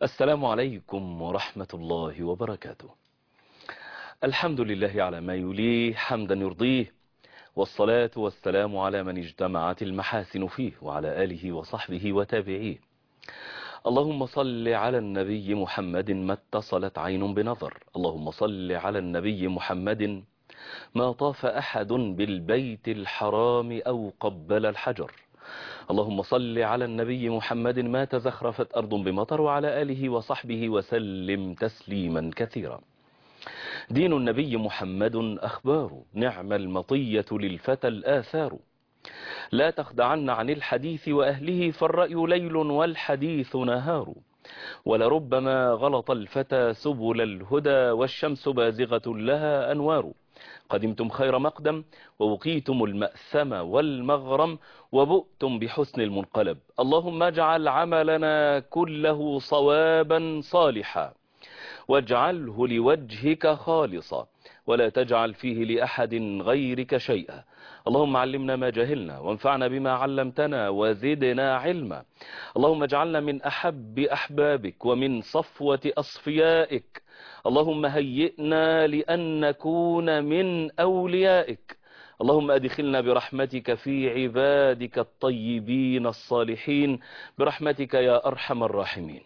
السلام عليكم ورحمة الله وبركاته الحمد لله على ما يليه حمدا يرضيه والصلاة والسلام على من اجتمعت المحاسن فيه وعلى آله وصحبه وتابعيه اللهم صل على النبي محمد ما اتصلت عين بنظر اللهم صل على النبي محمد ما طاف أحد بالبيت الحرام أو قبل الحجر اللهم صل على النبي محمد ما تزخرفت أرض بمطر وعلى آله وصحبه وسلم تسليما كثيرا دين النبي محمد أخبار نعم المطية للفتى الآثار لا تخدعن عن الحديث وأهله فالرأي ليل والحديث نهار ولربما غلط الفتى سبل الهدى والشمس بازغة لها أنوار قدمتم خير مقدم ووقيتم المأثم والمغرم وبؤتم بحسن المنقلب اللهم اجعل عملنا كله صوابا صالحا واجعله لوجهك خالصا ولا تجعل فيه لأحد غيرك شيئا اللهم علمنا ما جهلنا وانفعنا بما علمتنا وزدنا علما اللهم اجعلنا من أحب أحبابك ومن صفوة أصفيائك اللهم هيئنا لأن نكون من أوليائك اللهم أدخلنا برحمتك في عبادك الطيبين الصالحين برحمتك يا أرحم الراحمين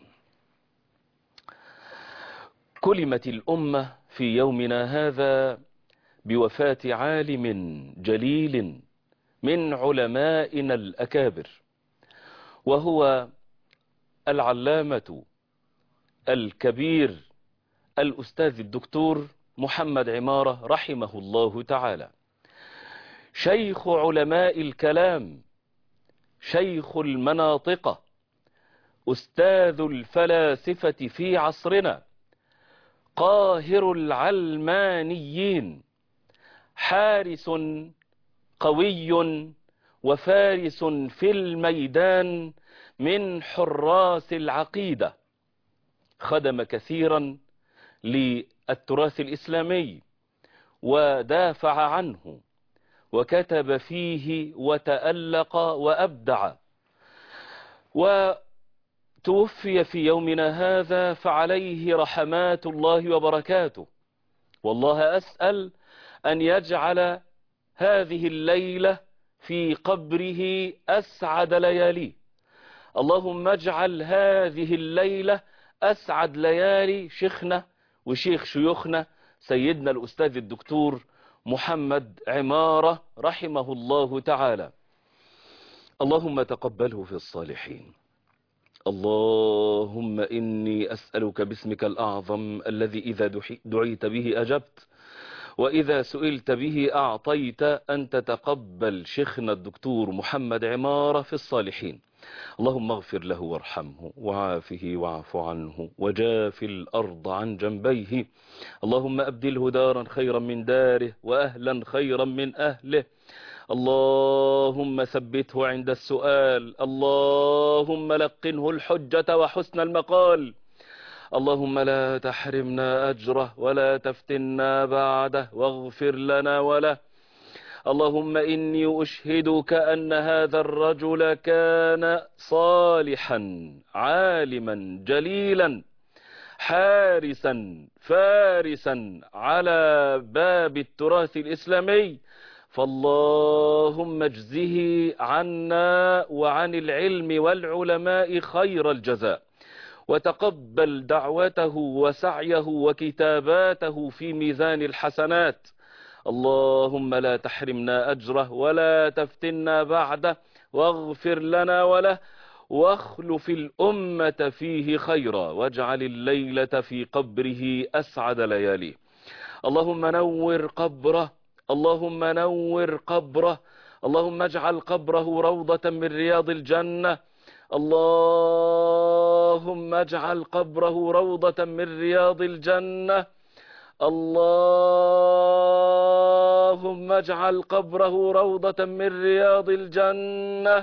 كلمت الأمة في يومنا هذا بوفاة عالم جليل من علمائنا الأكابر وهو العلامة الكبير الأستاذ الدكتور محمد عمارة رحمه الله تعالى شيخ علماء الكلام شيخ المناطق أستاذ الفلاسفة في عصرنا قاهر العلمانيين حارس قوي وفارس في الميدان من حراس العقيدة خدم كثيرا للتراث الإسلامي ودافع عنه وكتب فيه وتألق وأبدع وتوفي في يومنا هذا فعليه رحمات الله وبركاته والله أسأل أن يجعل هذه الليلة في قبره أسعد لياليه اللهم اجعل هذه الليلة أسعد ليالي شيخنا وشيخ شيوخنا سيدنا الأستاذ الدكتور محمد عمارة رحمه الله تعالى اللهم تقبله في الصالحين اللهم إني أسألك باسمك الأعظم الذي إذا دعيت به أجبت وإذا سئلت به أعطيت أن تتقبل شيخنا الدكتور محمد عمارة في الصالحين اللهم اغفر له وارحمه وعافه واعف عنه وجاف الأرض عن جنبيه اللهم أبدله دارا خيرا من داره وأهلا خيرا من أهله اللهم ثبته عند السؤال اللهم لقنه الحجة وحسن المقال اللهم لا تحرمنا أجره ولا تفتنا بعده واغفر لنا وله اللهم إني أشهدك أن هذا الرجل كان صالحا عالما جليلا حارسا فارسا على باب التراث الإسلامي فاللهم اجزه عنا وعن العلم والعلماء خير الجزاء وتقبل دعوته وسعيه وكتاباته في ميزان الحسنات اللهم لا تحرمنا أجره ولا تفتنا بعده واغفر لنا وله واخلف الأمة فيه خيرا واجعل الليلة في قبره أسعد لياليه اللهم نور قبره اللهم نور قبره اللهم اجعل قبره روضة من رياض الجنة اللهم اجعل قبره روضة من رياض الجنة اللهم اجعل قبره روضة من رياض الجنة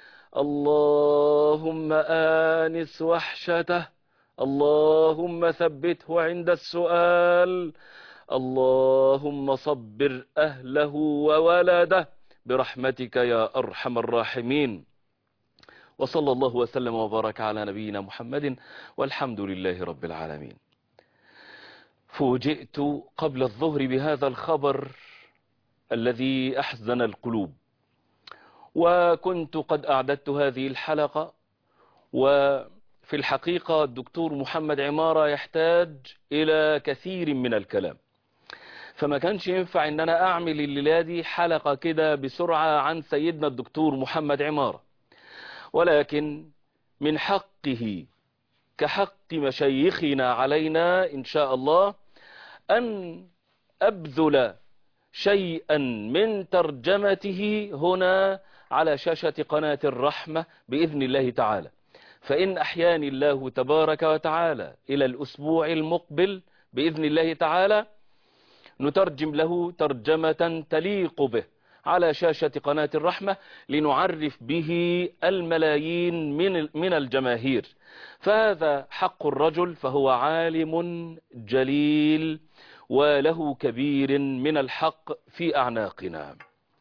اللهم آنس وحشته اللهم ثبته عند السؤال اللهم صبر أهله وولده برحمتك يا أرحم الراحمين وصلى الله وسلم وبارك على نبينا محمد والحمد لله رب العالمين فوجئت قبل الظهر بهذا الخبر الذي أحزن القلوب وكنت قد أعددت هذه الحلقة وفي الحقيقة الدكتور محمد عمارة يحتاج إلى كثير من الكلام فما كانش ينفع ان انا اعمل الليلة دي حلقة كده بسرعة عن سيدنا الدكتور محمد عمارة ولكن من حقه كحق مشايخنا علينا ان شاء الله ان ابذل شيئا من ترجمته هنا على شاشة قناة الرحمة بإذن الله تعالى فإن أحياني الله تبارك وتعالى إلى الأسبوع المقبل بإذن الله تعالى نترجم له ترجمة تليق به على شاشة قناة الرحمة لنعرف به الملايين من من الجماهير فهذا حق الرجل فهو عالم جليل وله كبير من الحق في أعناقنا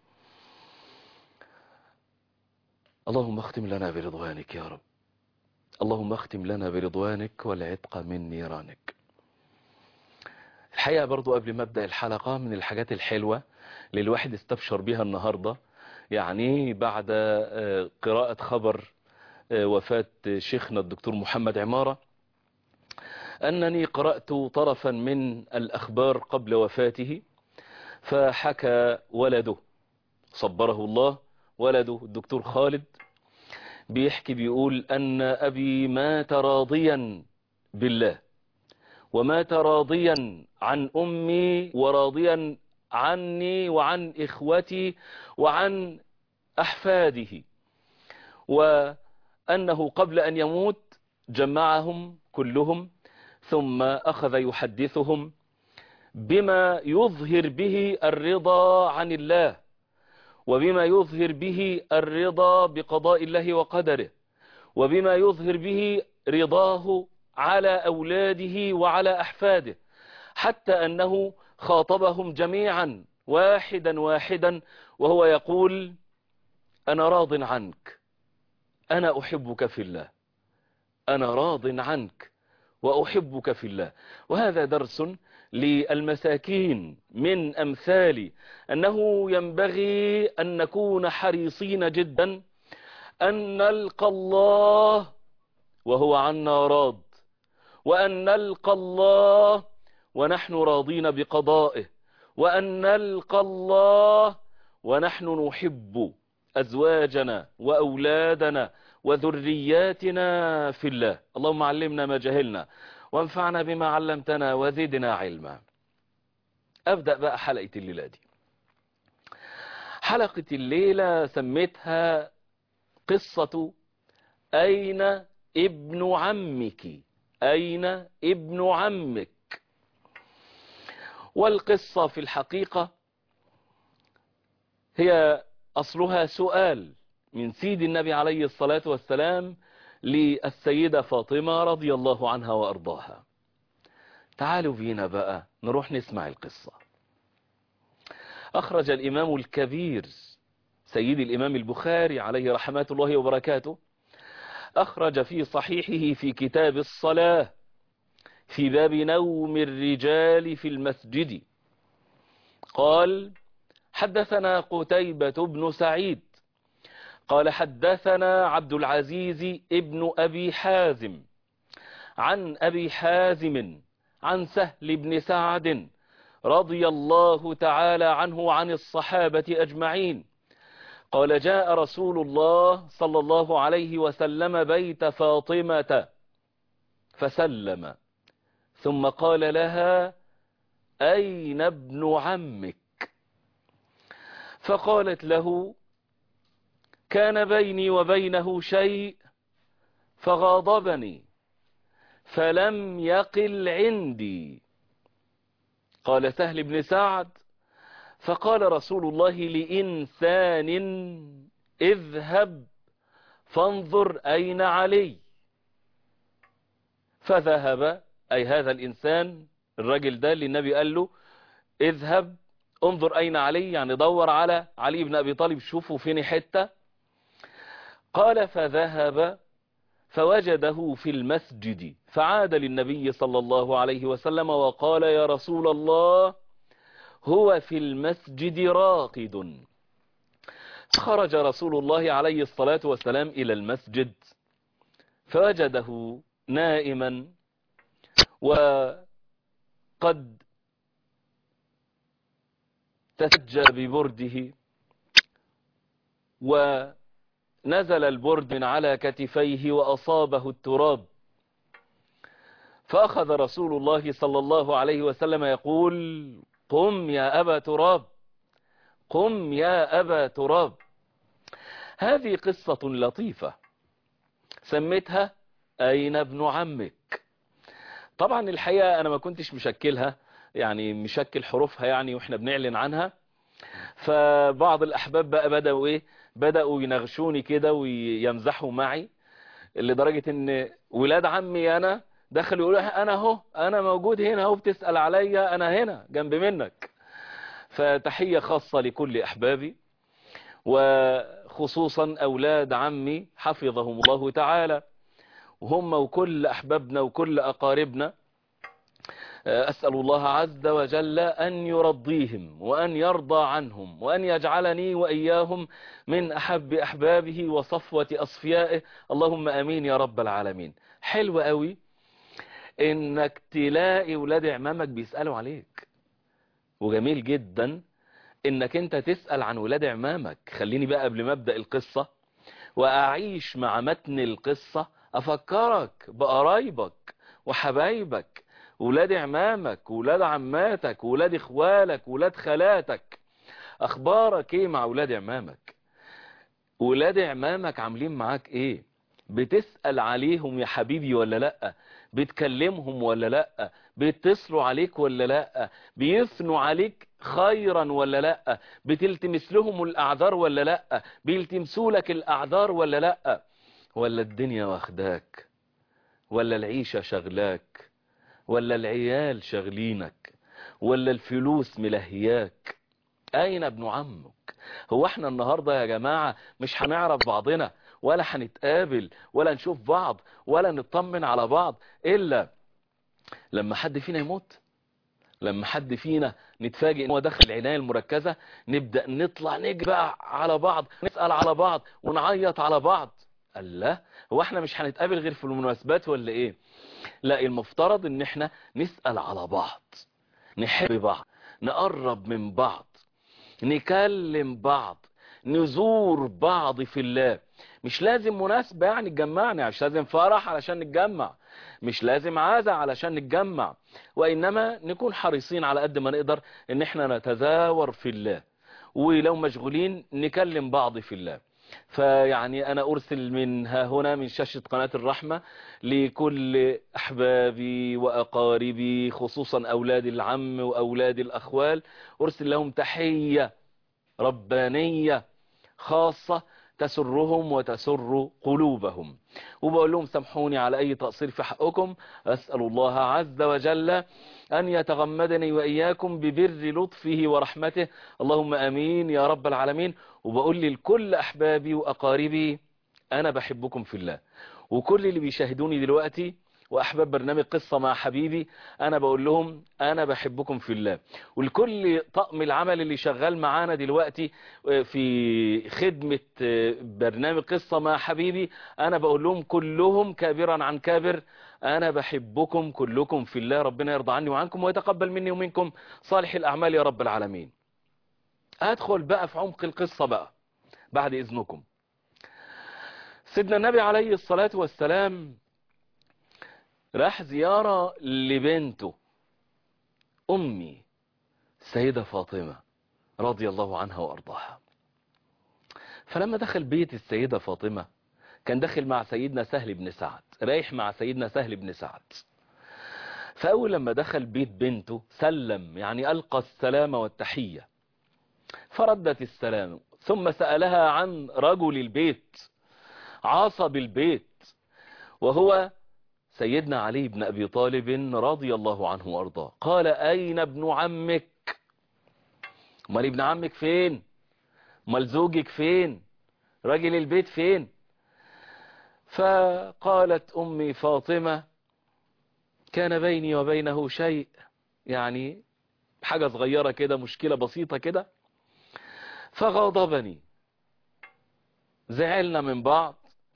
اللهم اختم لنا برضوانك يا رب اللهم اختم لنا برضوانك والعتق من نيرانك الحقيقة برضو قبل ما أبدأ الحلقة من الحاجات الحلوة اللي الواحد استبشر بها النهاردة يعني بعد قراءة خبر وفاة شيخنا الدكتور محمد عمارة أنني قرأت طرفا من الأخبار قبل وفاته فحكى ولده صبره الله ولده الدكتور خالد بيحكي بيقول أن أبي مات راضيا بالله ومات راضيا عن أمي وراضيا عني وعن إخوتي وعن أحفاده وأنه قبل أن يموت جمعهم كلهم ثم أخذ يحدثهم بما يظهر به الرضا عن الله وبما يظهر به الرضا بقضاء الله وقدره وبما يظهر به رضاه على أولاده وعلى أحفاده حتى أنه خاطبهم جميعا واحدا واحدا وهو يقول أنا راض عنك أنا أحبك في الله أنا راض عنك وأحبك في الله وهذا درس للمساكين من أمثال أنه ينبغي أن نكون حريصين جدا أن نلقى الله وهو عنا راض وأن نلقى الله ونحن راضين بقضائه وأن نلقى الله ونحن نحب أزواجنا وأولادنا وذرياتنا في الله اللهم علمنا ما جهلنا وانفعنا بما علمتنا وزدنا علما أبدأ بقى حلقة الليلة دي حلقة الليلة سميتها قصة أين ابن عمك أين ابن عمك والقصة في الحقيقة هي أصلها سؤال من سيد النبي عليه الصلاة والسلام للسيدة فاطمة رضي الله عنها وأرضاها تعالوا بينا بقى نروح نسمع القصة أخرج الإمام الكبير سيد الإمام البخاري عليه رحمة الله وبركاته أخرج في صحيحه في كتاب الصلاة في باب نوم الرجال في المسجد قال حدثنا قتيبة بن سعيد قال حدثنا عبد العزيز ابن أبي حازم عن أبي حازم عن سهل بن سعد رضي الله تعالى عنه عن الصحابة أجمعين قال جاء رسول الله صلى الله عليه وسلم بيت فاطمة فسلم ثم قال لها أين ابن عمك فقالت له كان بيني وبينه شيء فغاضبني فلم يقل عندي قال سهل بن سعد فقال رسول الله لإنسان اذهب فانظر أين علي فذهب أي هذا الإنسان الرجل ده اللي النبي قال له اذهب انظر أين علي يعني دور على علي بن أبي طالب شوفوا فين حتة قال فذهب فوجده في المسجد فعاد للنبي صلى الله عليه وسلم وقال يا رسول الله هو في المسجد راقد خرج رسول الله عليه الصلاة والسلام إلى المسجد فوجده نائما وقد تسجى ببرده ونزل البرد من على كتفيه وأصابه التراب فأخذ رسول الله صلى الله عليه وسلم يقول قم يا أبا تراب قم يا أبا تراب هذه قصة لطيفة سميتها أين ابن عمك طبعا الحقيقة أنا ما كنتش مشكلها يعني مشكل حروفها يعني وإحنا بنعلن عنها فبعض الأحباب بقى بدأوا إيه بدأوا ينغشوني كده ويمزحوا معي لدرجة إن ولاد عمي أنا دخلوا يقولوا أنا أهو أنا موجود هنا أهو بتسأل عليا أنا هنا جنب منك فتحية خاصة لكل أحبابي وخصوصا أولاد عمي حفظهم الله تعالى وهم وكل أحبابنا وكل أقاربنا أسأل الله عز وجل أن يرضيهم وأن يرضى عنهم وأن يجعلني وإياهم من أحب أحبابه وصفوة أصفيائه اللهم أمين يا رب العالمين حلو قوي إنك تلاقي ولاد عمامك بيسألوا عليك وجميل جدا إنك أنت تسأل عن ولاد عمامك خليني بقى قبل ما أبدأ القصة وأعيش مع متن القصة أفكرك بقرايبك وحبايبك ولاد عمامك ولاد عماتك ولاد اخوالك ولاد خالاتك اخبارك ايه مع ولاد عمامك ولاد عمامك عاملين معاك ايه بتسأل عليهم يا حبيبي ولا لا بتكلمهم ولا لا بيتصلوا عليك ولا لا بيثنوا عليك خيرا ولا لا بتلتمس لهم الاعذار ولا لا بيلتمسوا لك الاعذار ولا لا ولا الدنيا واخداك ولا العيشة شغلاك ولا العيال شغلينك ولا الفلوس ملهياك اين ابن عمك هو احنا النهاردة يا جماعة مش هنعرف بعضنا ولا هنتقابل ولا نشوف بعض ولا نطمن على بعض الا لما حد فينا يموت لما حد فينا نتفاجئ ان هو دخل العناية المركزة نبدأ نطلع نجري بقى على بعض نسأل على بعض ونعيط على بعض الله هو احنا مش هنتقابل غير في المناسبات ولا ايه لا المفترض ان احنا نسأل على بعض نحب بعض نقرب من بعض نكلم بعض نزور بعض في الله مش لازم مناسبة يعني تجمعنا مش لازم فرح علشان نتجمع مش لازم عازة علشان نتجمع وإنما نكون حريصين على قد ما نقدر ان احنا نتزاور في الله ولو مشغولين نكلم بعض في الله فيعني أنا أرسل من ها هنا من شاشة قناة الرحمة لكل أحبابي وأقاربي خصوصا أولاد العم وأولاد الأخوال أرسل لهم تحية ربانية خاصة تسرهم وتسر قلوبهم وبقول لهم سامحوني على أي تقصير في حقكم أسأل الله عز وجل أن يتغمدني وإياكم ببر لطفه ورحمته اللهم أمين يا رب العالمين وبقول لكل أحبابي وأقاربي أنا بحبكم في الله وكل اللي بيشاهدوني دلوقتي وأحباب برنامج قصة مع حبيبي أنا بقول لهم أنا بحبكم في الله والكل طقم العمل اللي شغال معانا دلوقتي في خدمة برنامج قصة مع حبيبي أنا بقول لهم كلهم كابرا عن كابر أنا بحبكم كلكم في الله ربنا يرضى عني وعنكم ويتقبل مني ومنكم صالح الأعمال يا رب العالمين أدخل بقى في عمق القصة بقى بعد إذنكم سيدنا النبي عليه الصلاة والسلام راح زيارة لبنته أمي السيدة فاطمة رضي الله عنها وأرضاها فلما دخل بيت السيدة فاطمة كان داخل مع سيدنا سهل بن سعد رايح مع سيدنا سهل بن سعد فأول لما دخل بيت بنته سلم يعني ألقى السلام والتحية فردت السلام ثم سألها عن رجل البيت عصب البيت وهو سيدنا علي بن أبي طالب رضي الله عنه وأرضاه قال أين ابن عمك مال ابن عمك فين مال زوجك فين راجل البيت فين فقالت أمي فاطمة كان بيني وبينه شيء يعني حاجة صغيرة كده مشكلة بسيطة كده فغضبني زعلنا من بعض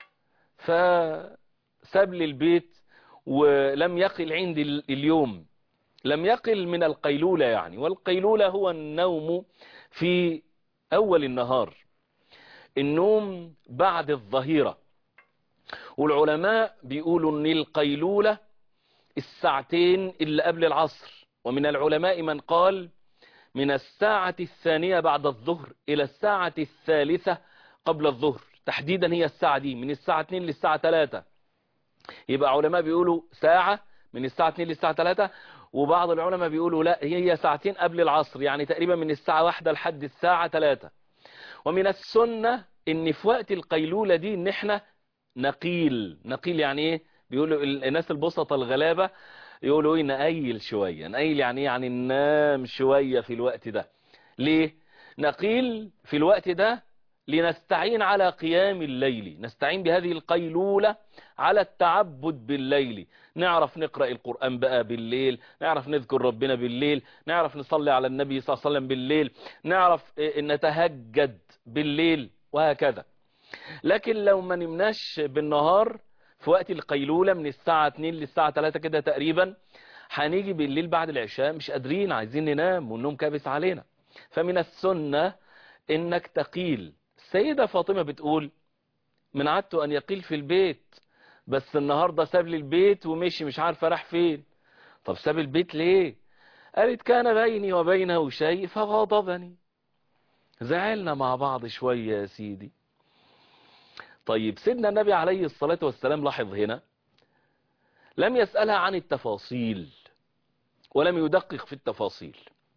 فساب لي البيت ولم يقل عندي اليوم لم يقل من القيلولة يعني والقيلولة هو النوم في أول النهار النوم بعد الظهيرة والعلماء بيقولوا ان القيلولة الساعتين اللي قبل العصر ومن العلماء من قال من الساعة الثانية بعد الظهر إلى الساعة الثالثة قبل الظهر تحديدا هي الساعة دي من الساعة 2 للساعة 3 يبقى علماء بيقولوا ساعة من الساعة 2 للساعة 3 وبعض العلماء بيقولوا لا هي ساعتين قبل العصر يعني تقريبا من الساعة 1 لحد الساعة 3 ومن السنة ان في وقت القيلولة دي ان احنا نقيل نقيل يعني ايه بيقولوا الناس البسطة الغلابة يقولوا ايه نقيل شوية نقيل يعني ايه يعني ننام شوية في الوقت ده ليه نقيل في الوقت ده لنستعين على قيام الليل نستعين بهذه القيلولة على التعبد بالليل نعرف نقرأ القرآن بقى بالليل نعرف نذكر ربنا بالليل نعرف نصلي على النبي صلى الله عليه وسلم بالليل نعرف نتهجد بالليل وهكذا لكن لو ما نمناش بالنهار في وقت القيلولة من الساعة 2 للساعة 3 كده تقريبا هنيجي بالليل بعد العشاء مش قادرين عايزين ننام والنوم كابس علينا فمن السنة انك تقيل السيدة فاطمة بتقول من عادته ان يقيل في البيت بس النهاردة ساب لي البيت ومشي مش عارفة راح فين طب ساب البيت ليه قالت كان بيني وبينه شيء فغضبني زعلنا مع بعض شوية يا سيدي طيب سيدنا النبي عليه الصلاة والسلام لاحظ هنا لم يسألها عن التفاصيل ولم يدقق في التفاصيل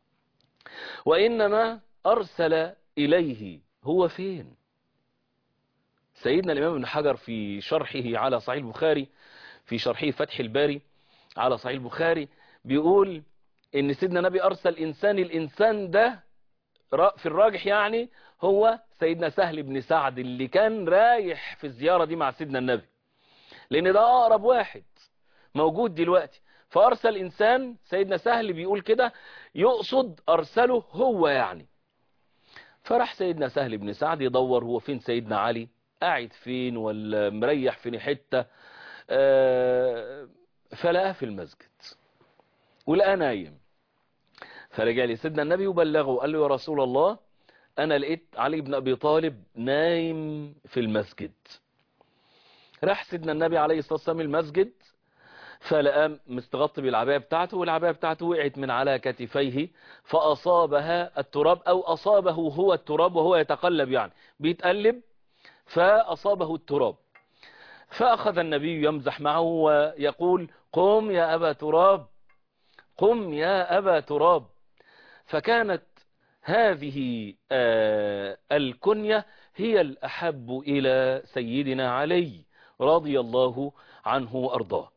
وإنما أرسل إليه هو فين سيدنا الإمام ابن حجر في شرحه على صحيح البخاري في شرحه فتح الباري على صحيح البخاري بيقول ان سيدنا النبي أرسل إنسان الإنسان ده في الراجح يعني هو سيدنا سهل بن سعد اللي كان رايح في الزيارة دي مع سيدنا النبي لأن ده أقرب واحد موجود دلوقتي فأرسل إنسان سيدنا سهل بيقول كده يقصد أرسله هو يعني فراح سيدنا سهل بن سعد يدور هو فين سيدنا علي قاعد فين ولا مريح فين حتة آه فلقاه في المسجد ولقاه نايم فرجع لي سيدنا النبي وبلغه قال له يا رسول الله انا لقيت علي بن ابي طالب نايم في المسجد راح سيدنا النبي عليه الصلاة والسلام المسجد فلقى مستغطي بالعباية بتاعته والعباية بتاعته وقعت من على كتفيه فأصابها التراب أو أصابه هو التراب وهو يتقلب يعني بيتقلب فأصابه التراب فأخذ النبي يمزح معه ويقول قم يا أبا تراب قم يا أبا تراب فكانت هذه آه الكنية هي الأحب إلى سيدنا علي رضي الله عنه وأرضاه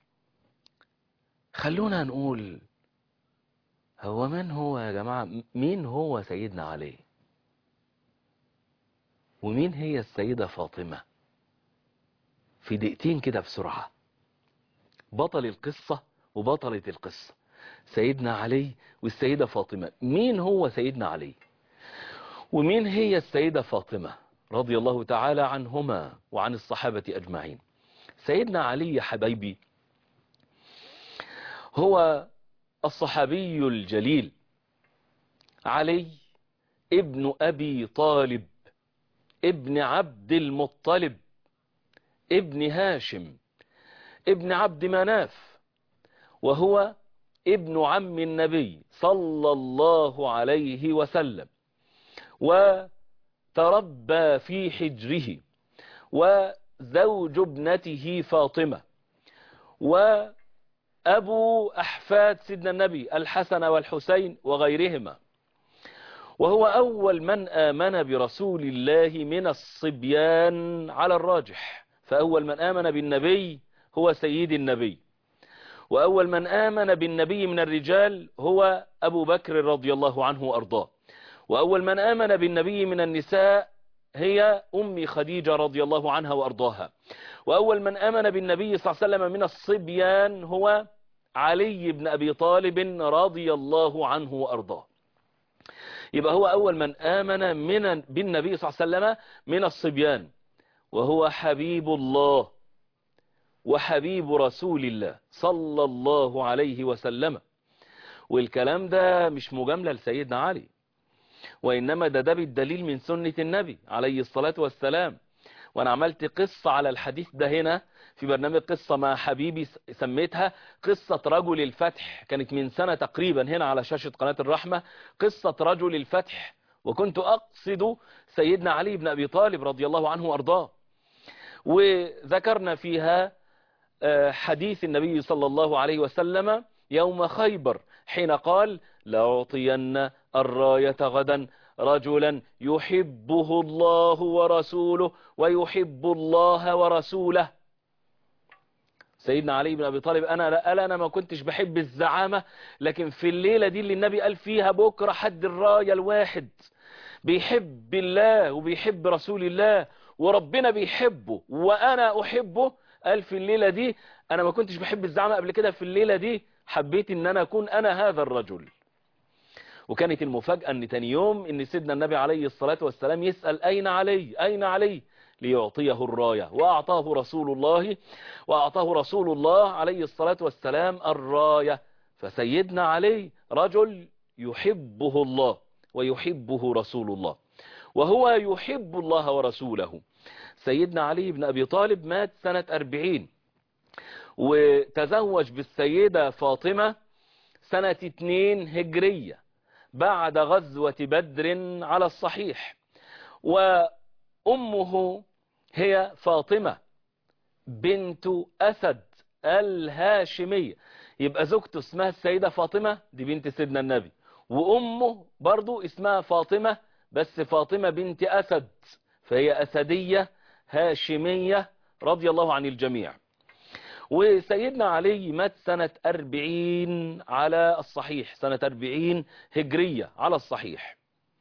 خلونا نقول هو من هو يا جماعة مين هو سيدنا علي ومين هي السيدة فاطمة في دقيقتين كده بسرعة بطل القصة وبطلة القصة سيدنا علي والسيدة فاطمة مين هو سيدنا علي ومين هي السيدة فاطمة رضي الله تعالى عنهما وعن الصحابة أجمعين سيدنا علي يا حبايبي هو الصحابي الجليل علي ابن أبي طالب ابن عبد المطلب ابن هاشم ابن عبد مناف وهو ابن عم النبي صلى الله عليه وسلم وتربى في حجره وزوج ابنته فاطمة وأبو أحفاد سيدنا النبي الحسن والحسين وغيرهما وهو أول من آمن برسول الله من الصبيان على الراجح فأول من آمن بالنبي هو سيد النبي وأول من آمن بالنبي من الرجال هو أبو بكر رضي الله عنه وأرضاه وأول من آمن بالنبي من النساء هي أم خديجة رضي الله عنها وأرضاها وأول من آمن بالنبي صلى الله عليه وسلم من الصبيان هو علي بن أبي طالب رضي الله عنه وأرضاه يبقى هو أول من آمن من بالنبي صلى الله عليه وسلم من الصبيان وهو حبيب الله وحبيب رسول الله صلى الله عليه وسلم والكلام ده مش مجاملة لسيدنا علي وإنما ده ده بالدليل من سنة النبي عليه الصلاة والسلام وأنا عملت قصة على الحديث ده هنا في برنامج قصة مع حبيبي سميتها قصة رجل الفتح كانت من سنة تقريبا هنا على شاشة قناة الرحمة قصة رجل الفتح وكنت أقصد سيدنا علي بن أبي طالب رضي الله عنه وأرضاه وذكرنا فيها حديث النبي صلى الله عليه وسلم يوم خيبر حين قال لأعطين الراية غدا رجلا يحبه الله ورسوله ويحب الله ورسوله سيدنا علي بن أبي طالب أنا لا أنا ما كنتش بحب الزعامة لكن في الليلة دي اللي النبي قال فيها بكرة حد الراية الواحد بيحب الله وبيحب رسول الله وربنا بيحبه وأنا أحبه قال في الليلة دي أنا ما كنتش بحب الزعامة قبل كده في الليلة دي حبيت ان انا اكون انا هذا الرجل وكانت المفاجأة ان تاني يوم ان سيدنا النبي عليه الصلاة والسلام يسأل اين علي اين علي ليعطيه الراية واعطاه رسول الله واعطاه رسول الله عليه الصلاة والسلام الراية فسيدنا علي رجل يحبه الله ويحبه رسول الله وهو يحب الله ورسوله سيدنا علي بن ابي طالب مات سنة اربعين وتزوج بالسيدة فاطمة سنة اتنين هجرية بعد غزوة بدر على الصحيح وأمه هي فاطمة بنت أسد الهاشمية يبقى زوجته اسمها السيدة فاطمة دي بنت سيدنا النبي وأمه برضو اسمها فاطمة بس فاطمة بنت أسد فهي أسدية هاشمية رضي الله عن الجميع وسيدنا علي مات سنة أربعين على الصحيح سنة أربعين هجرية على الصحيح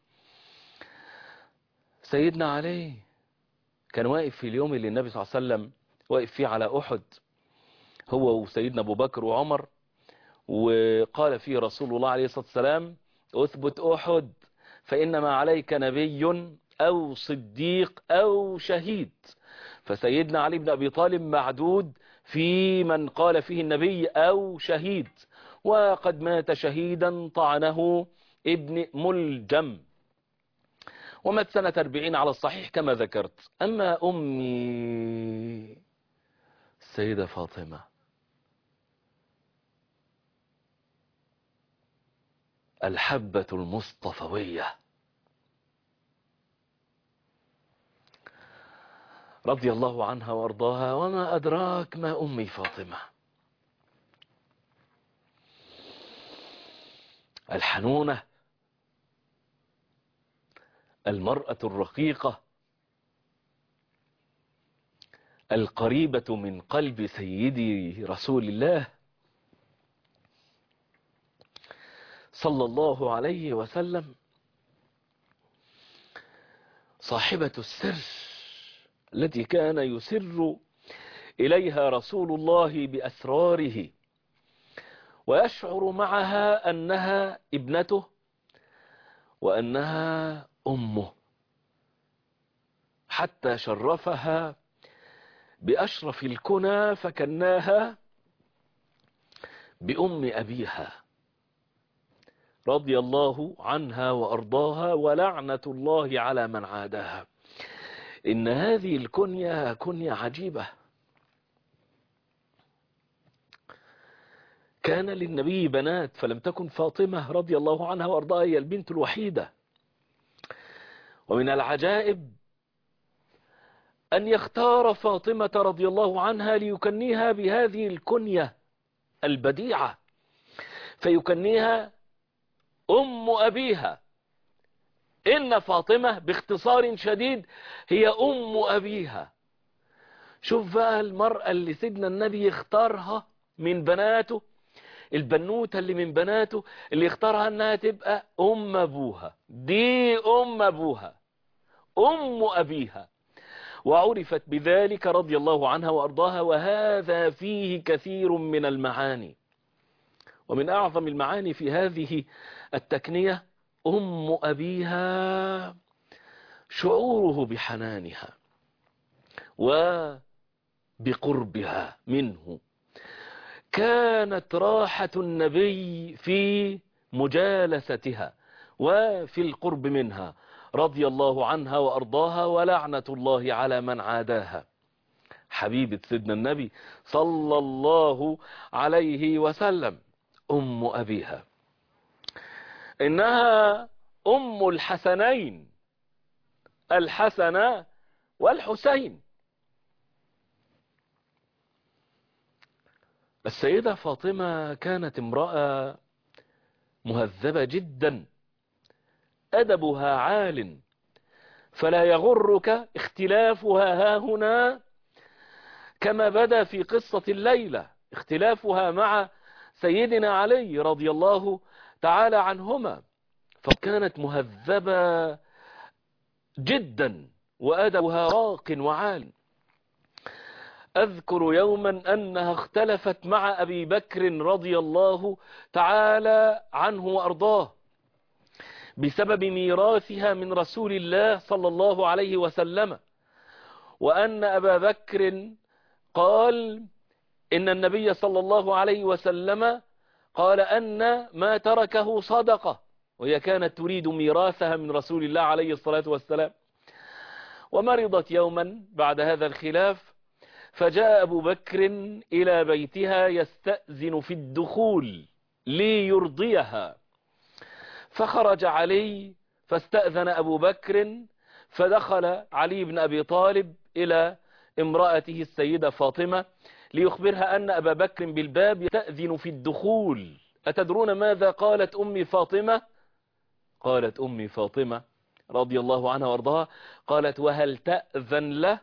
سيدنا علي كان واقف في اليوم اللي النبي صلى الله عليه وسلم واقف فيه على أحد هو وسيدنا أبو بكر وعمر وقال فيه رسول الله عليه الصلاة والسلام أثبت أحد فإنما عليك نبي أو صديق أو شهيد فسيدنا علي بن أبي طالب معدود في من قال فيه النبي أو شهيد وقد مات شهيدا طعنه ابن ملجم ومات سنة 40 على الصحيح كما ذكرت أما أمي السيدة فاطمة الحبة المصطفوية رضي الله عنها وارضاها وما أدراك ما أمي فاطمة الحنونة المرأة الرقيقة القريبة من قلب سيدي رسول الله صلى الله عليه وسلم صاحبة السر التي كان يسر إليها رسول الله بأسراره ويشعر معها أنها ابنته وأنها أمه حتى شرفها بأشرف الكنى فكناها بأم أبيها رضي الله عنها وأرضاها ولعنة الله على من عاداها إن هذه الكنية كنية عجيبة كان للنبي بنات فلم تكن فاطمة رضي الله عنها وأرضاها هي البنت الوحيدة ومن العجائب أن يختار فاطمة رضي الله عنها ليكنيها بهذه الكنية البديعة فيكنيها أم أبيها إن فاطمة باختصار شديد هي أم أبيها شوف بقى المرأة اللي سيدنا النبي يختارها من بناته البنوتة اللي من بناته اللي يختارها انها تبقى ام ابوها دي ام ابوها أم أبيها وعرفت بذلك رضي الله عنها وأرضاها وهذا فيه كثير من المعاني ومن أعظم المعاني في هذه التكنية أم أبيها شعوره بحنانها وبقربها منه كانت راحة النبي في مجالستها وفي القرب منها رضي الله عنها وأرضاها ولعنة الله على من عاداها حبيبة سيدنا النبي صلى الله عليه وسلم أم أبيها إنها أم الحسنين الحسن والحسين السيدة فاطمة كانت امرأة مهذبة جدا أدبها عال فلا يغرك اختلافها ها هنا كما بدا في قصة الليلة اختلافها مع سيدنا علي رضي الله تعالى عنهما فكانت مهذبة جدا وأدبها راق وعال أذكر يوما أنها اختلفت مع أبي بكر رضي الله تعالى عنه وأرضاه بسبب ميراثها من رسول الله صلى الله عليه وسلم وأن أبا بكر قال إن النبي صلى الله عليه وسلم قال أن ما تركه صدقة وهي كانت تريد ميراثها من رسول الله عليه الصلاة والسلام ومرضت يوما بعد هذا الخلاف فجاء أبو بكر إلى بيتها يستأذن في الدخول ليرضيها فخرج علي فاستأذن أبو بكر فدخل علي بن أبي طالب إلى امرأته السيدة فاطمة ليخبرها أن أبا بكر بالباب يستأذن في الدخول أتدرون ماذا قالت أمي فاطمة قالت أمي فاطمة رضي الله عنها وارضاها قالت وهل تأذن له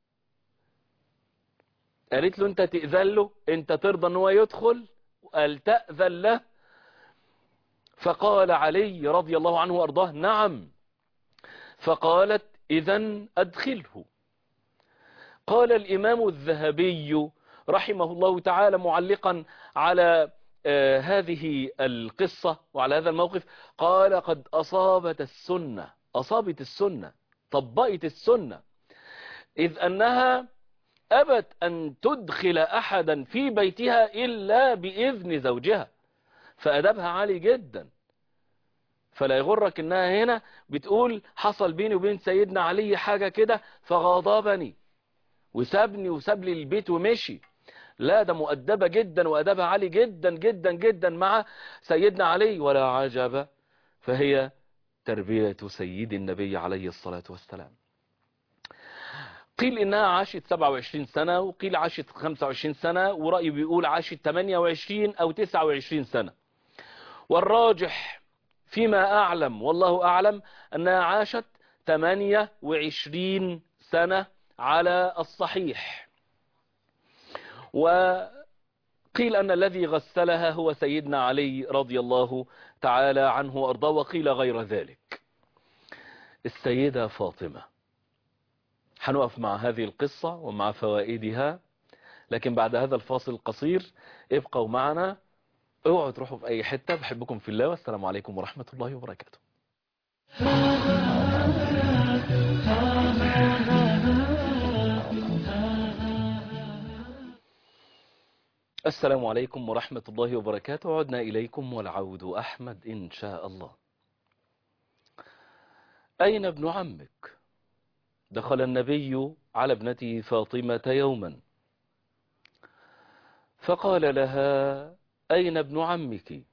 قالت له انت تأذن له انت ترضى ان هو يدخل قال تأذن له فقال علي رضي الله عنه وارضاه نعم فقالت اذا ادخله قال الامام الذهبي رحمه الله تعالى معلقا على آه هذه القصة وعلى هذا الموقف قال قد أصابت السنة أصابت السنة طبقت السنة إذ أنها أبت أن تدخل أحدا في بيتها إلا بإذن زوجها فأدبها عالي جدا فلا يغرك انها هنا بتقول حصل بيني وبين سيدنا علي حاجة كده فغضبني وسابني وساب لي البيت ومشي لا ده مؤدبة جدا وأدبها عالي جدا جدا جدا مع سيدنا علي ولا عجب فهي تربية سيد النبي عليه الصلاة والسلام قيل إنها عاشت 27 سنة وقيل عاشت 25 سنة ورأي بيقول عاشت 28 أو 29 سنة والراجح فيما أعلم والله أعلم أنها عاشت 28 سنة على الصحيح وقيل أن الذي غسلها هو سيدنا علي رضي الله تعالى عنه وأرضاه وقيل غير ذلك السيدة فاطمة هنقف مع هذه القصة ومع فوائدها لكن بعد هذا الفاصل القصير ابقوا معنا اوعوا تروحوا في اي حتة بحبكم في الله والسلام عليكم ورحمة الله وبركاته السلام عليكم ورحمة الله وبركاته عدنا إليكم والعود أحمد إن شاء الله أين ابن عمك دخل النبي على ابنته فاطمة يوما فقال لها أين ابن عمك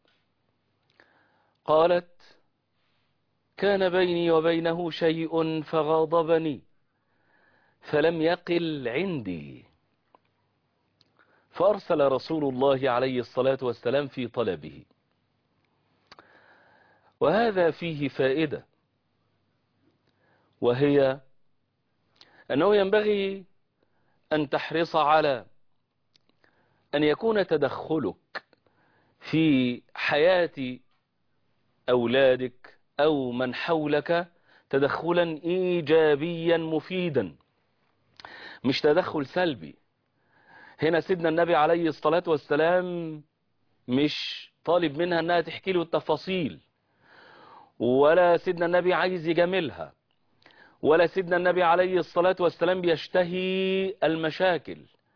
قالت كان بيني وبينه شيء فغاضبني فلم يقل عندي فأرسل رسول الله عليه الصلاة والسلام في طلبه وهذا فيه فائدة وهي أنه ينبغي أن تحرص على أن يكون تدخلك في حياة أولادك أو من حولك تدخلا إيجابيا مفيدا مش تدخل سلبي هنا سيدنا النبي عليه الصلاة والسلام مش طالب منها انها تحكي له التفاصيل ولا سيدنا النبي عايز يجاملها ولا سيدنا النبي عليه الصلاة والسلام بيشتهي المشاكل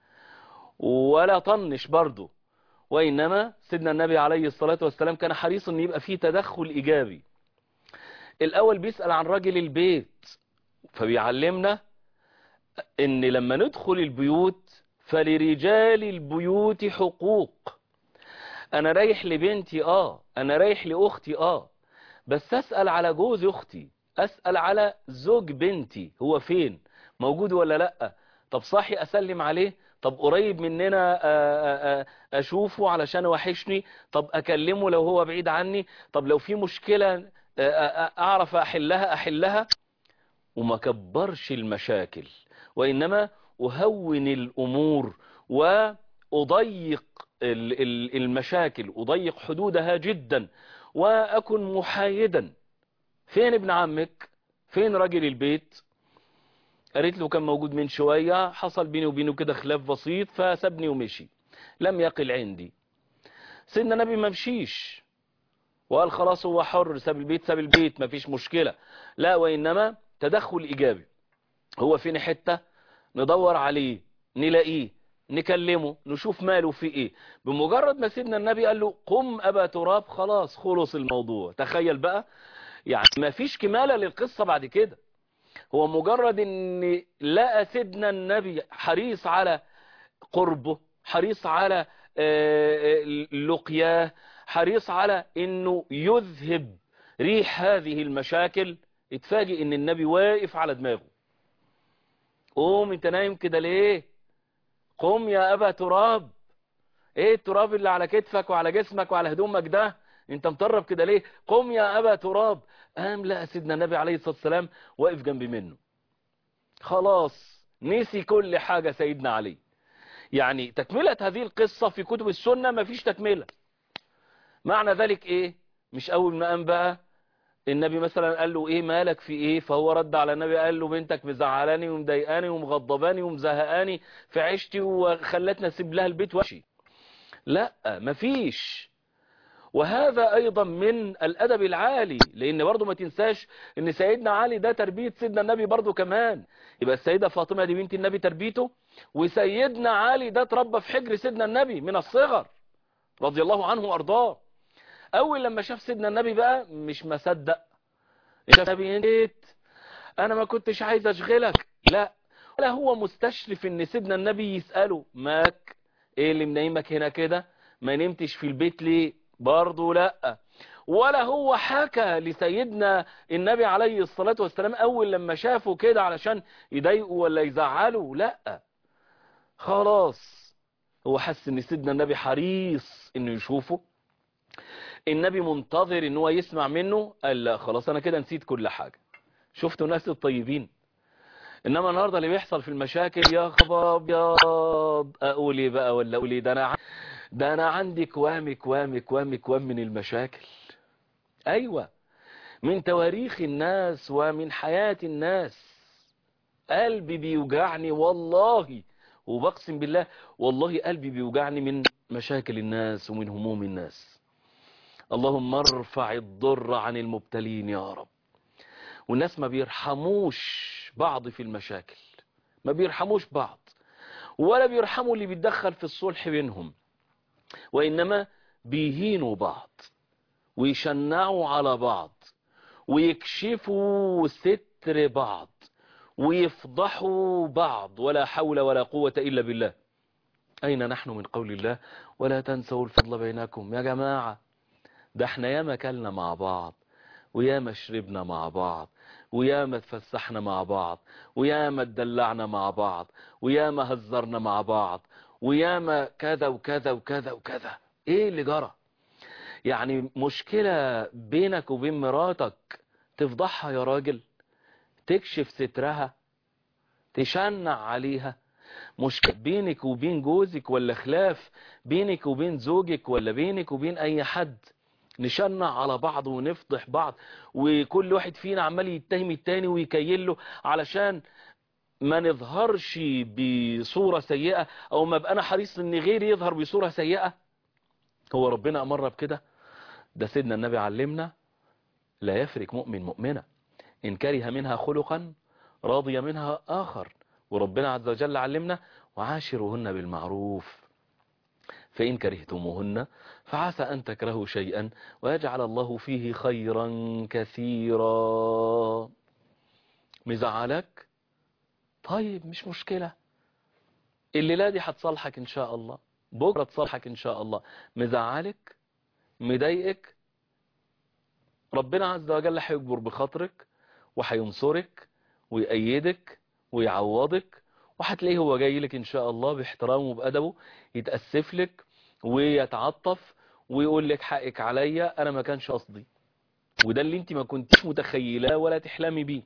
ولا طنش برضه وإنما سيدنا النبي عليه الصلاة والسلام كان حريص أن يبقى فيه تدخل إيجابي الأول بيسأل عن راجل البيت فبيعلمنا أن لما ندخل البيوت فلرجال البيوت حقوق أنا رايح لبنتي آه أنا رايح لأختي آه بس أسأل على جوز أختي أسأل على زوج بنتي هو فين موجود ولا لأ طب صاحي أسلم عليه طب قريب مننا أشوفه علشان وحشني طب أكلمه لو هو بعيد عني طب لو في مشكلة أعرف أحلها أحلها وما كبرش المشاكل وإنما أهون الأمور وأضيق المشاكل أضيق حدودها جدا وأكن محايدا فين ابن عمك فين راجل البيت قالت له كان موجود من شوية حصل بيني وبينه كده خلاف بسيط فسابني ومشي لم يقل عندي سيدنا النبي ما مشيش وقال خلاص هو حر ساب البيت ساب البيت ما فيش مشكلة لا وإنما تدخل إيجابي هو فين حتة ندور عليه نلاقيه نكلمه نشوف ماله في ايه بمجرد ما سيدنا النبي قال له قم أبا تراب خلاص خلص الموضوع تخيل بقى يعني ما فيش كمالة للقصة بعد كده هو مجرد ان لقى سيدنا النبي حريص على قربه حريص على لقياه حريص على انه يذهب ريح هذه المشاكل اتفاجئ ان النبي واقف على دماغه قوم انت نايم كده ليه قوم يا ابا تراب ايه التراب اللي على كتفك وعلى جسمك وعلى هدومك ده انت مطرب كده ليه قم يا ابا تراب قام لقى سيدنا النبي عليه الصلاة والسلام واقف جنب منه خلاص نسي كل حاجة سيدنا علي يعني تكملة هذه القصة في كتب السنة ما فيش تكملة معنى ذلك ايه مش اول ما قام بقى النبي مثلا قال له ايه مالك في ايه فهو رد على النبي قال له بنتك مزعلاني ومضايقاني ومغضباني ومزهقاني في عيشتي وخلتني اسيب لها البيت وامشي لا مفيش وهذا ايضا من الادب العالي لان برضو ما تنساش ان سيدنا علي ده تربية سيدنا النبي برضو كمان يبقى السيدة فاطمة دي بنت النبي تربيته وسيدنا علي ده تربى في حجر سيدنا النبي من الصغر رضي الله عنه وارضاه اول لما شاف سيدنا النبي بقى مش مصدق شاف النبي انا ما كنتش عايز اشغلك لا ولا هو مستشرف ان سيدنا النبي يسأله ماك ايه اللي منيمك هنا كده ما نمتش في البيت ليه برضه لا ولا هو حكى لسيدنا النبي عليه الصلاة والسلام اول لما شافه كده علشان يضايقه ولا يزعله لا خلاص هو حس ان سيدنا النبي حريص انه يشوفه النبي منتظر ان هو يسمع منه قال لا خلاص انا كده نسيت كل حاجة شفتوا ناس الطيبين انما النهاردة اللي بيحصل في المشاكل يا خبر ابيض اقول ايه بقى ولا اقول ايه ده انا ده انا عندي كوام كوام كوام كوام من المشاكل ايوه من تواريخ الناس ومن حياة الناس قلبي بيوجعني والله وبقسم بالله والله قلبي بيوجعني من مشاكل الناس ومن هموم الناس اللهم ارفع الضر عن المبتلين يا رب والناس ما بيرحموش بعض في المشاكل ما بيرحموش بعض ولا بيرحموا اللي بيتدخل في الصلح بينهم وإنما بيهينوا بعض ويشنعوا على بعض ويكشفوا ستر بعض ويفضحوا بعض ولا حول ولا قوة إلا بالله أين نحن من قول الله ولا تنسوا الفضل بينكم يا جماعة ده احنا ياما كلنا مع بعض وياما شربنا مع بعض وياما اتفسحنا مع بعض وياما اتدلعنا مع بعض وياما هزرنا مع بعض وياما كذا وكذا وكذا وكذا ايه اللي جرى يعني مشكلة بينك وبين مراتك تفضحها يا راجل تكشف سترها تشنع عليها مشكلة بينك وبين جوزك ولا خلاف بينك وبين زوجك ولا بينك وبين اي حد نشنع على بعض ونفضح بعض وكل واحد فينا عمال يتهم التاني ويكيل له علشان ما نظهرش بصورة سيئة او ما بقى انا حريص ان غيري يظهر بصورة سيئة هو ربنا امر بكده ده سيدنا النبي علمنا لا يفرق مؤمن مؤمنة ان كره منها خلقا راضي منها اخر وربنا عز وجل علمنا وعاشرهن بالمعروف فإن كرهتموهن فعسى أن تكرهوا شيئا ويجعل الله فيه خيرا كثيرا مزعلك طيب مش مشكلة الليلة دي هتصالحك إن شاء الله بكرة تصالحك إن شاء الله مزعلك مضايقك ربنا عز وجل هيجبر بخاطرك وهينصرك ويأيدك ويعوضك وهتلاقيه هو جاي لك ان شاء الله باحترامه وبأدبه يتأسف لك ويتعطف ويقول لك حقك عليا انا ما كانش قصدي وده اللي انت ما كنتش متخيلاه ولا تحلمي بيه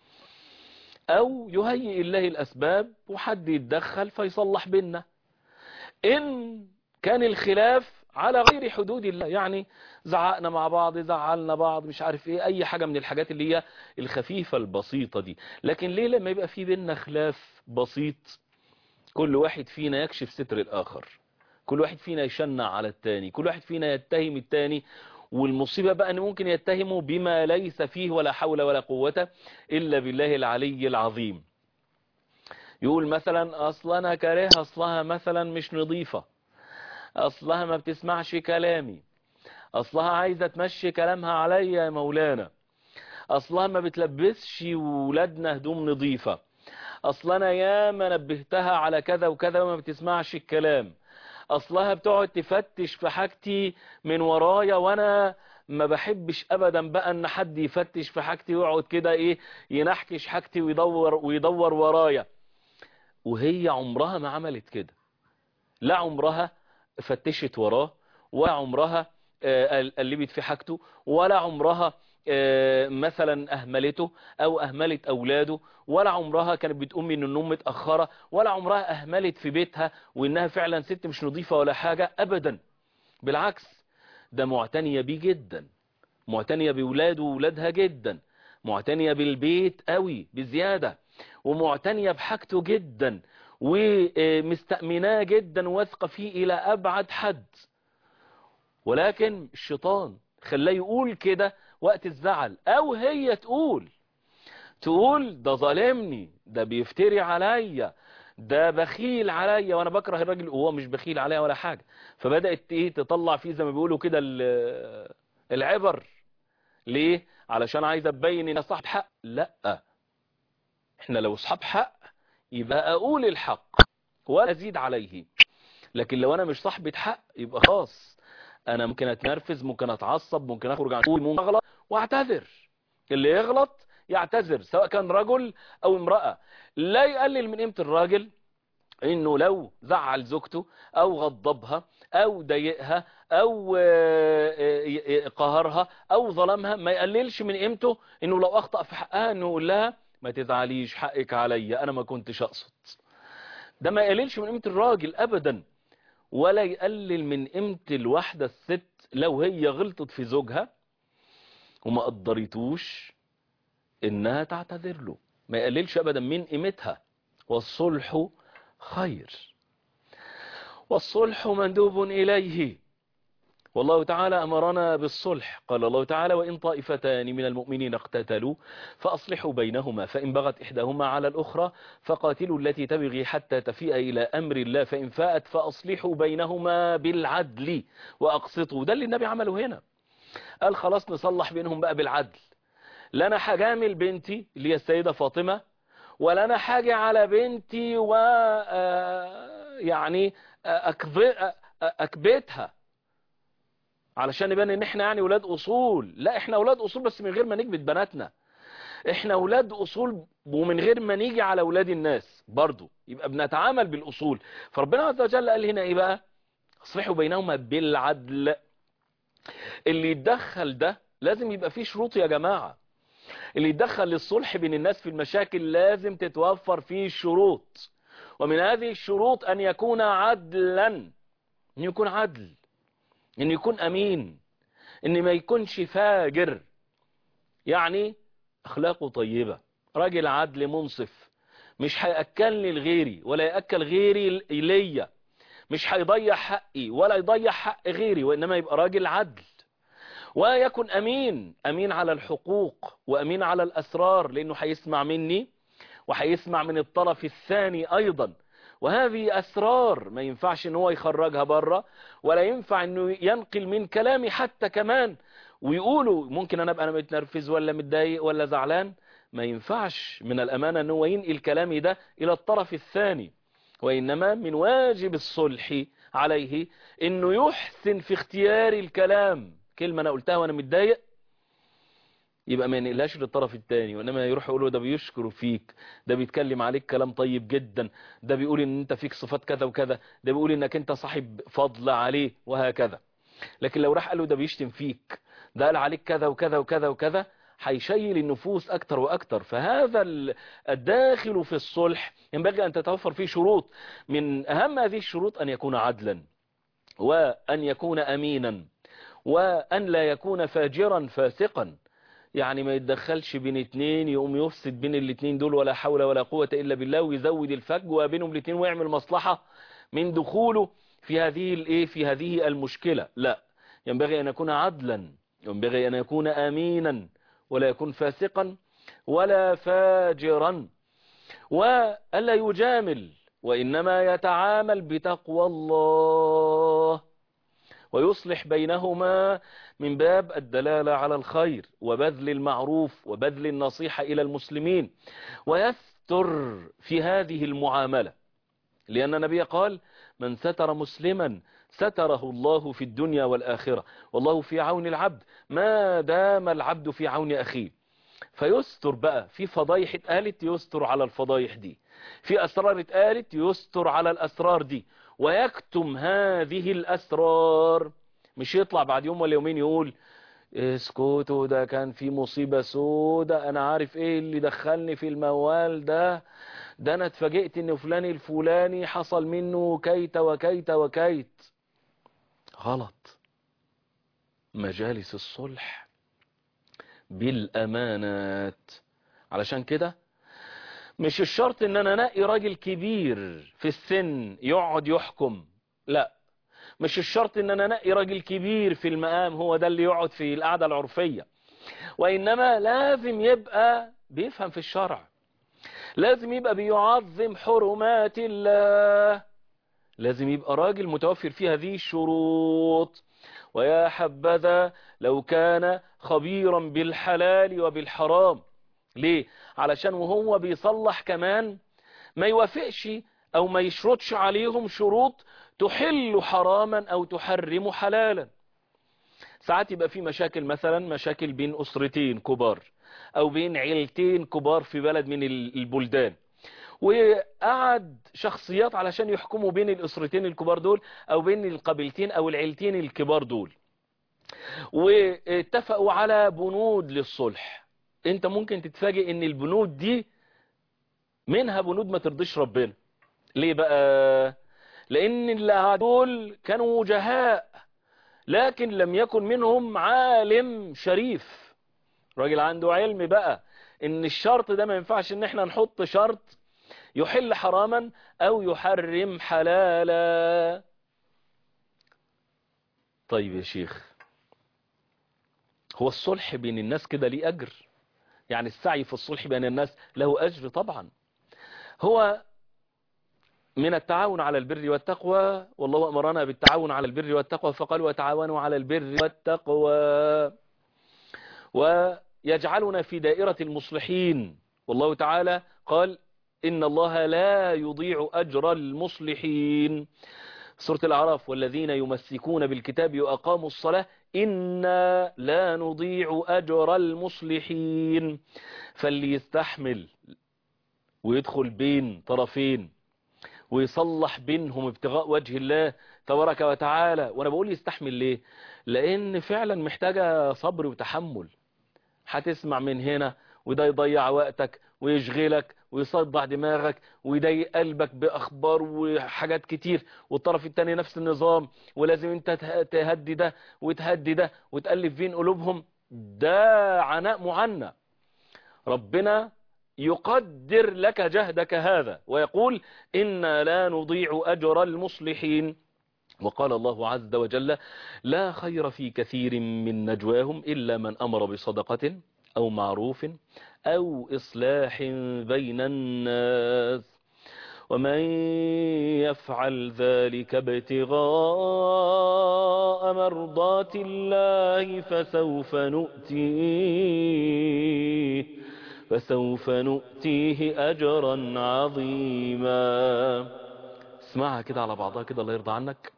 او يهيئ الله الاسباب وحد يتدخل فيصلح بينا ان كان الخلاف على غير حدود الله يعني زعقنا مع بعض زعلنا بعض مش عارف ايه اي حاجة من الحاجات اللي هي الخفيفة البسيطة دي لكن ليه لما يبقى في بيننا خلاف بسيط كل واحد فينا يكشف ستر الاخر كل واحد فينا يشنع على التاني كل واحد فينا يتهم التاني والمصيبة بقى ان ممكن يتهمه بما ليس فيه ولا حول ولا قوة الا بالله العلي العظيم يقول مثلا اصلا انا كاره اصلها مثلا مش نظيفة اصلها ما بتسمعش كلامي اصلها عايزة تمشي كلامها عليا يا مولانا اصلها ما بتلبسش ولادنا هدوم نظيفة اصلا انا ياما نبهتها على كذا وكذا وما بتسمعش الكلام اصلها بتقعد تفتش في حاجتي من ورايا وانا ما بحبش ابدا بقى ان حد يفتش في حاجتي ويقعد كده ايه ينحكش حاجتي ويدور ويدور ورايا وهي عمرها ما عملت كده لا عمرها فتشت وراه ولا عمرها قلبت في حاجته ولا عمرها مثلا أهملته أو أهملت أولاده ولا عمرها كانت بتقوم من النوم متأخرة ولا عمرها أهملت في بيتها وإنها فعلا ست مش نظيفة ولا حاجة أبدا بالعكس ده معتنية بيه جدا معتنية بولاده وولادها جدا معتنية بالبيت قوي بزيادة ومعتنية بحاجته جدا ومستأمناه جدا واثقة فيه إلى أبعد حد ولكن الشيطان خلاه يقول كده وقت الزعل أو هي تقول تقول ده ظالمني ده بيفتري عليا ده بخيل عليا وانا بكره الراجل وهو مش بخيل عليا ولا حاجة فبدأت ايه تطلع فيه زي ما بيقولوا كده العبر ليه علشان عايزه تبين ان صاحب حق لا احنا لو اصحاب حق يبقى اقول الحق ولا ازيد عليه لكن لو انا مش صاحبة حق يبقى خلاص انا ممكن اتنرفز ممكن اتعصب ممكن اخرج عن شوي ممكن اغلط واعتذر اللي يغلط يعتذر سواء كان رجل او امرأة لا يقلل من قيمة الراجل انه لو زعل زوجته او غضبها او ضايقها او قهرها او ظلمها ما يقللش من قيمته انه لو اخطأ في حقها انه يقول لها ما تزعليش حقك عليا انا ما كنتش اقصد ده ما يقللش من قيمة الراجل ابدا ولا يقلل من قيمة الواحدة الست لو هي غلطت في زوجها وما قدرتوش انها تعتذر له ما يقللش ابدا من قيمتها والصلح خير والصلح مندوب إليه والله تعالى أمرنا بالصلح قال الله تعالى وإن طائفتان من المؤمنين اقتتلوا فأصلحوا بينهما فإن بغت إحداهما على الأخرى فقاتلوا التي تبغي حتى تفيء إلى أمر الله فإن فاءت فأصلحوا بينهما بالعدل وأقسطوا ده اللي النبي عمله هنا قال خلاص نصلح بينهم بقى بالعدل لا أنا حجامل بنتي اللي هي السيدة فاطمة ولا أنا حاجة على بنتي و يعني أكبتها علشان يبان ان احنا يعني ولاد اصول لا احنا ولاد اصول بس من غير ما نكبت بناتنا احنا ولاد اصول ومن غير ما نيجي على ولاد الناس برضو يبقى بنتعامل بالاصول فربنا عز وجل قال هنا ايه بقى اصلحوا بينهما بالعدل اللي يتدخل ده لازم يبقى فيه شروط يا جماعة اللي يتدخل للصلح بين الناس في المشاكل لازم تتوفر فيه الشروط ومن هذه الشروط ان يكون عدلا ان يكون عدل ان يكون امين ان ما يكونش فاجر يعني اخلاقه طيبة راجل عدل منصف مش هيأكلني لغيري ولا يأكل غيري ليا مش هيضيع حقي ولا يضيع حق غيري وإنما يبقى راجل عدل ويكن أمين أمين على الحقوق وأمين على الأسرار لأنه هيسمع مني وهيسمع من الطرف الثاني أيضا وهذه أسرار ما ينفعش ان هو يخرجها بره ولا ينفع انه ينقل من كلامي حتى كمان ويقولوا ممكن انا ابقى انا متنرفز ولا متضايق ولا زعلان ما ينفعش من الامانه ان هو ينقل كلامي ده الى الطرف الثاني وانما من واجب الصلح عليه انه يحسن في اختيار الكلام كلمه انا قلتها وانا متضايق يبقى ما ينقلهاش للطرف الثاني وانما يروح يقول له ده بيشكر فيك ده بيتكلم عليك كلام طيب جدا ده بيقول ان انت فيك صفات كذا وكذا ده بيقول انك انت صاحب فضل عليه وهكذا لكن لو راح قال له ده بيشتم فيك ده قال عليك كذا وكذا وكذا وكذا هيشيل النفوس اكتر واكتر فهذا الداخل في الصلح ينبغي ان تتوفر فيه شروط من اهم هذه الشروط ان يكون عدلا وان يكون امينا وان لا يكون فاجرا فاسقا يعني ما يتدخلش بين اتنين يقوم يفسد بين الاتنين دول ولا حول ولا قوة الا بالله ويزود الفجوة بينهم الاتنين ويعمل مصلحة من دخوله في هذه الايه في هذه المشكلة لا ينبغي ان يكون عدلا ينبغي ان يكون امينا ولا يكون فاسقا ولا فاجرا وألا يجامل وإنما يتعامل بتقوى الله ويصلح بينهما من باب الدلالة على الخير وبذل المعروف وبذل النصيحة إلى المسلمين ويستر في هذه المعاملة لأن النبي قال من ستر مسلما ستره الله في الدنيا والآخرة والله في عون العبد ما دام العبد في عون أخيه فيستر بقى في فضايح اتقالت يستر على الفضايح دي في أسرار اتقالت يستر على الأسرار دي ويكتم هذه الأسرار مش يطلع بعد يوم ولا يومين يقول اسكتوا ده كان في مصيبة سودة انا عارف ايه اللي دخلني في الموال ده ده انا اتفاجئت ان فلان الفلاني حصل منه كيت وكيت وكيت غلط مجالس الصلح بالامانات علشان كده مش الشرط ان انا انقي راجل كبير في السن يقعد يحكم لا مش الشرط ان انا انقي راجل كبير في المقام هو ده اللي يقعد في القعدة العرفية وانما لازم يبقى بيفهم في الشرع لازم يبقى بيعظم حرمات الله لازم يبقى راجل متوفر فيه هذه الشروط ويا حبذا لو كان خبيرا بالحلال وبالحرام ليه علشان وهو بيصلح كمان ما يوافقش او ما يشرطش عليهم شروط تحل حراما او تحرم حلالا ساعات يبقى في مشاكل مثلا مشاكل بين اسرتين كبار او بين عيلتين كبار في بلد من البلدان وقعد شخصيات علشان يحكموا بين الاسرتين الكبار دول او بين القبيلتين او العيلتين الكبار دول واتفقوا على بنود للصلح انت ممكن تتفاجئ ان البنود دي منها بنود ما ترضيش ربنا ليه بقى لان اللي دول كانوا وجهاء لكن لم يكن منهم عالم شريف راجل عنده علم بقى ان الشرط ده ما ينفعش ان احنا نحط شرط يحل حراما او يحرم حلالا طيب يا شيخ هو الصلح بين الناس كده ليه اجر يعني السعي في الصلح بين الناس له اجر طبعا هو من التعاون على البر والتقوى والله أمرنا بالتعاون على البر والتقوى فقال وتعاونوا على البر والتقوى ويجعلنا في دائرة المصلحين والله تعالى قال إن الله لا يضيع أجر المصلحين سورة الأعراف والذين يمسكون بالكتاب وأقاموا الصلاة إنا لا نضيع أجر المصلحين فاللي يستحمل ويدخل بين طرفين ويصلح بينهم ابتغاء وجه الله تبارك وتعالى وانا بقول يستحمل ليه لان فعلا محتاجة صبر وتحمل هتسمع من هنا وده يضيع وقتك ويشغلك ويصدع دماغك ويضايق قلبك بأخبار وحاجات كتير والطرف التاني نفس النظام ولازم انت تهدي ده وتهدي ده وتألف بين قلوبهم ده عناء معنى ربنا يقدر لك جهدك هذا ويقول إنا لا نضيع أجر المصلحين وقال الله عز وجل لا خير في كثير من نجواهم إلا من أمر بصدقة أو معروف أو إصلاح بين الناس ومن يفعل ذلك ابتغاء مرضات الله فسوف نؤتيه فسوف نؤتيه أجرا عظيما اسمعها كده على بعضها كده الله يرضى عنك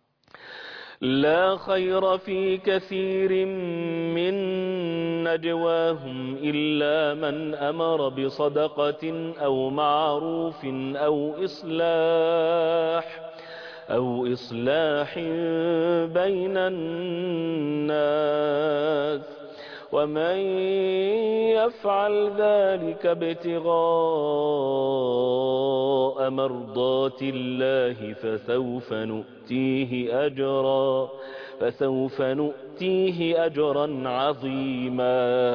لا خير في كثير من نجواهم إلا من أمر بصدقة أو معروف أو إصلاح أو إصلاح بين الناس ومن يفعل ذلك ابتغاء مرضات الله فسوف نؤتيه أجرا فسوف نؤتيه أجرا عظيما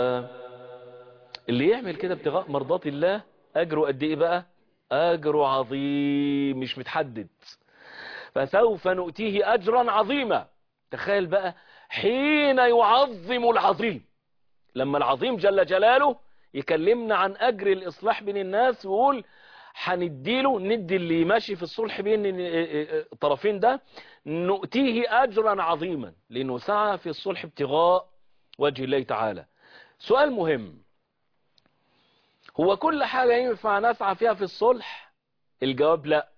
اللي يعمل كده ابتغاء مرضات الله أجره قد إيه بقى أجره عظيم مش متحدد فسوف نؤتيه أجرا عظيما تخيل بقى حين يعظم العظيم لما العظيم جل جلاله يكلمنا عن أجر الإصلاح بين الناس ويقول هنديله ندي اللي ماشي في الصلح بين الطرفين ده نؤتيه أجرا عظيما لأنه سعى في الصلح ابتغاء وجه الله تعالى سؤال مهم هو كل حاجة ينفع نسعى فيها في الصلح الجواب لا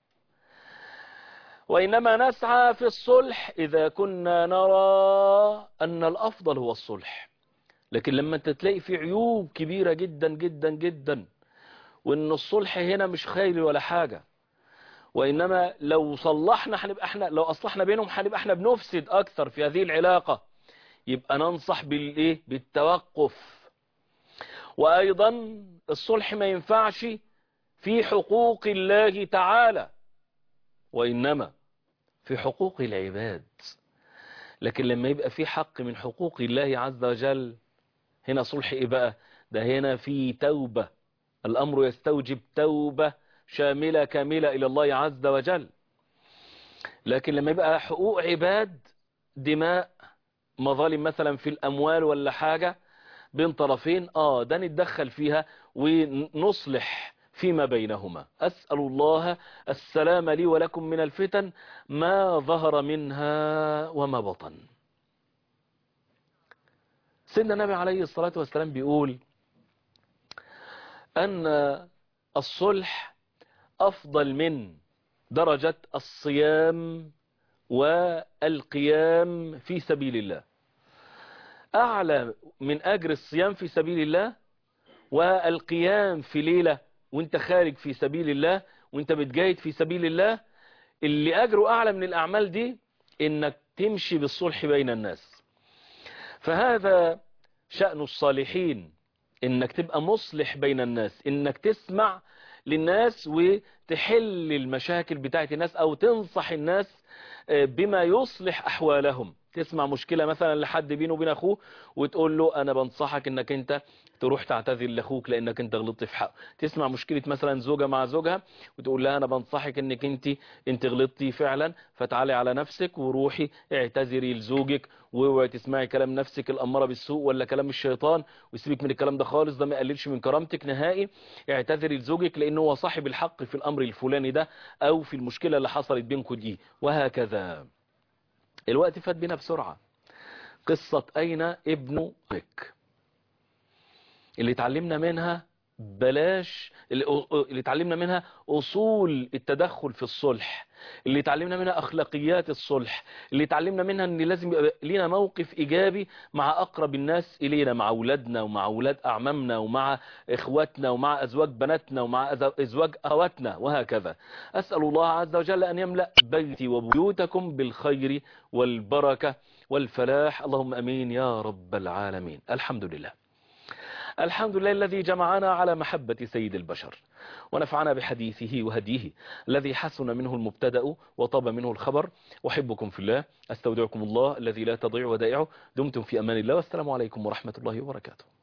وإنما نسعى في الصلح إذا كنا نرى أن الأفضل هو الصلح لكن لما انت تلاقي في عيوب كبيرة جدا جدا جدا وان الصلح هنا مش خير ولا حاجة وانما لو صلحنا هنبقى احنا لو اصلحنا بينهم هنبقى احنا بنفسد اكثر في هذه العلاقة يبقى ننصح بالايه بالتوقف وايضا الصلح ما ينفعش في حقوق الله تعالى وانما في حقوق العباد لكن لما يبقى في حق من حقوق الله عز وجل هنا صلح ايه بقى ده هنا في توبة الامر يستوجب توبة شاملة كاملة الى الله عز وجل لكن لما يبقى حقوق عباد دماء مظالم مثلا في الاموال ولا حاجة بين طرفين اه ده نتدخل فيها ونصلح فيما بينهما أسأل الله السلام لي ولكم من الفتن ما ظهر منها وما بطن سيدنا النبي عليه الصلاة والسلام بيقول أن الصلح أفضل من درجة الصيام والقيام في سبيل الله أعلى من أجر الصيام في سبيل الله والقيام في ليلة وانت خارج في سبيل الله وانت بتجاهد في سبيل الله اللي أجره أعلى من الأعمال دي إنك تمشي بالصلح بين الناس فهذا شأن الصالحين انك تبقى مصلح بين الناس انك تسمع للناس وتحل المشاكل بتاعت الناس او تنصح الناس بما يصلح احوالهم تسمع مشكلة مثلا لحد بينه وبين اخوه وتقول له انا بنصحك انك انت تروح تعتذر لاخوك لانك انت غلطت في حقه تسمع مشكلة مثلا زوجة مع زوجها وتقول لها انا بنصحك انك انت انت غلطتي فعلا فتعالي على نفسك وروحي اعتذري لزوجك واوعي تسمعي كلام نفسك الاماره بالسوء ولا كلام الشيطان وسيبك من الكلام ده خالص ده ما يقللش من كرامتك نهائي اعتذري لزوجك لانه هو صاحب الحق في الامر الفلاني ده او في المشكلة اللي حصلت بينكم دي وهكذا الوقت فات بينا بسرعة قصة أين ابن بك اللي اتعلمنا منها بلاش اللي اتعلمنا منها أصول التدخل في الصلح اللي اتعلمنا منها أخلاقيات الصلح اللي اتعلمنا منها أن لازم يبقى لينا موقف إيجابي مع أقرب الناس إلينا مع أولادنا ومع أولاد أعمامنا ومع إخواتنا ومع أزواج بناتنا ومع أزواج أخواتنا وهكذا أسأل الله عز وجل أن يملأ بيتي وبيوتكم بالخير والبركة والفلاح اللهم أمين يا رب العالمين الحمد لله الحمد لله الذي جمعنا على محبة سيد البشر ونفعنا بحديثه وهديه الذي حسن منه المبتدأ وطاب منه الخبر أحبكم في الله أستودعكم الله الذي لا تضيع ودائعه دمتم في أمان الله والسلام عليكم ورحمة الله وبركاته